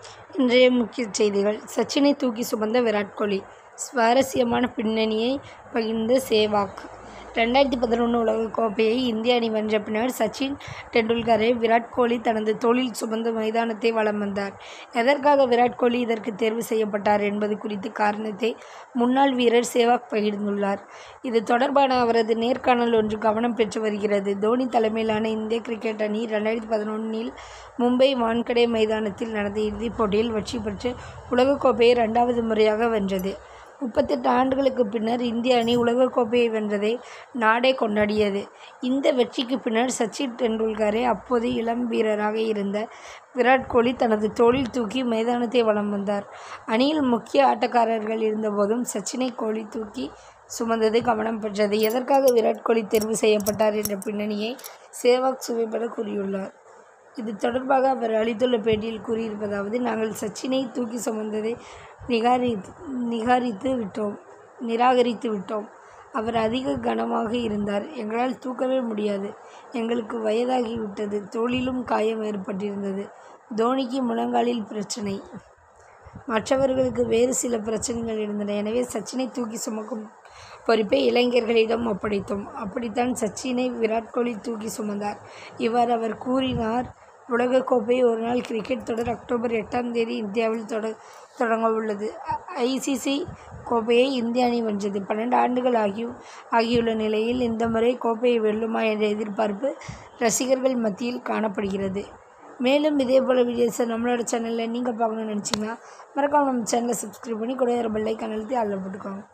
இன்றைய முக்கிய செய்திகள் சச்சினை தூக்கி சுமந்த விராட் கோலி சுவாரஸ்யமான பின்னணியை பகிர்ந்த சேவாக் ரெண்டாயிரத்தி பதினொன்று உலகக்கோப்பையை இந்திய அணி வென்ற பின்னர் சச்சின் டெண்டுல்கரை விராட் கோலி தனது தோளில் சுமந்து மைதானத்தை வலம் வந்தார் எதற்காக விராட் கோலி இதற்கு தேர்வு செய்யப்பட்டார் என்பது குறித்து காரணத்தை முன்னாள் வீரர் சேவாக் பகிர்ந்துள்ளார் இது தொடர்பான அவரது நேர்காணல் ஒன்று கவனம் பெற்று வருகிறது தோனி தலைமையிலான இந்திய கிரிக்கெட் அணி ரெண்டாயிரத்தி பதினொன்றில் மும்பை வான்கடே மைதானத்தில் நடந்த இறுதிப் போட்டியில் வெற்றி பெற்று உலகக்கோப்பையை இரண்டாவது முறையாக வென்றது முப்பத்தெட்டு ஆண்டுகளுக்கு பின்னர் இந்திய அணி உலகக்கோப்பையை வென்றதை நாடே கொண்டாடியது இந்த வெற்றிக்கு பின்னர் சச்சின் டெண்டுல்கரை அப்போது இளம் வீரராக இருந்த விராட் கோலி தனது தோளில் தூக்கி மைதானத்தை வலம் வந்தார் அணியில் முக்கிய ஆட்டக்காரர்கள் இருந்தபோதும் சச்சினை கோலி தூக்கி சுமந்தது கவனம் பெற்றது எதற்காக விராட் கோலி தேர்வு செய்யப்பட்டார் என்ற பின்னணியை சேவாக் சுவைபட கூறியுள்ளார் இது தொடர்பாக அவர் அளித்துள்ள பேட்டியில் கூறியிருப்பதாவது நாங்கள் சச்சினை தூக்கி சுமந்ததை நிகாரித்து நிகாரித்து விட்டோம் நிராகரித்து விட்டோம் அவர் அதிக கனமாக இருந்தார் எங்களால் தூக்கவே முடியாது எங்களுக்கு வயதாகிவிட்டது தோளிலும் காயம் ஏற்பட்டிருந்தது தோனிக்கு முழங்காலில் பிரச்சனை மற்றவர்களுக்கு வேறு சில பிரச்சனைகள் இருந்தன எனவே சச்சினை தூக்கி சுமக்கும் பொறுப்பை இளைஞர்களிடம் ஒப்படைத்தோம் அப்படித்தான் சச்சினை விராட் கோலி தூக்கி சுமந்தார் இவ்வாறு அவர் கூறினார் உலகக்கோப்பை ஒருநாள் கிரிக்கெட் தொடர் அக்டோபர் எட்டாம் தேதி இந்தியாவில் தொட தொடங்க உள்ளது ஐசிசி கோப்பையை இந்திய அணி வென்றது பன்னெண்டு ஆண்டுகள் ஆகி ஆகியுள்ள நிலையில் இந்த முறை கோப்பையை வெல்லுமா என்ற எதிர்பார்ப்பு ரசிகர்கள் மத்தியில் காணப்படுகிறது மேலும் இதே போல் வீடியோஸை நம்மளோட சேனலில் நீங்கள் பார்க்கணும்னு நினச்சிங்கன்னா மறக்காம நம்ம சேனலை சப்ஸ்கிரைப் பண்ணி கூட பெல் ஐக்கான் அழுத்தி அதில் போட்டுக்கோங்க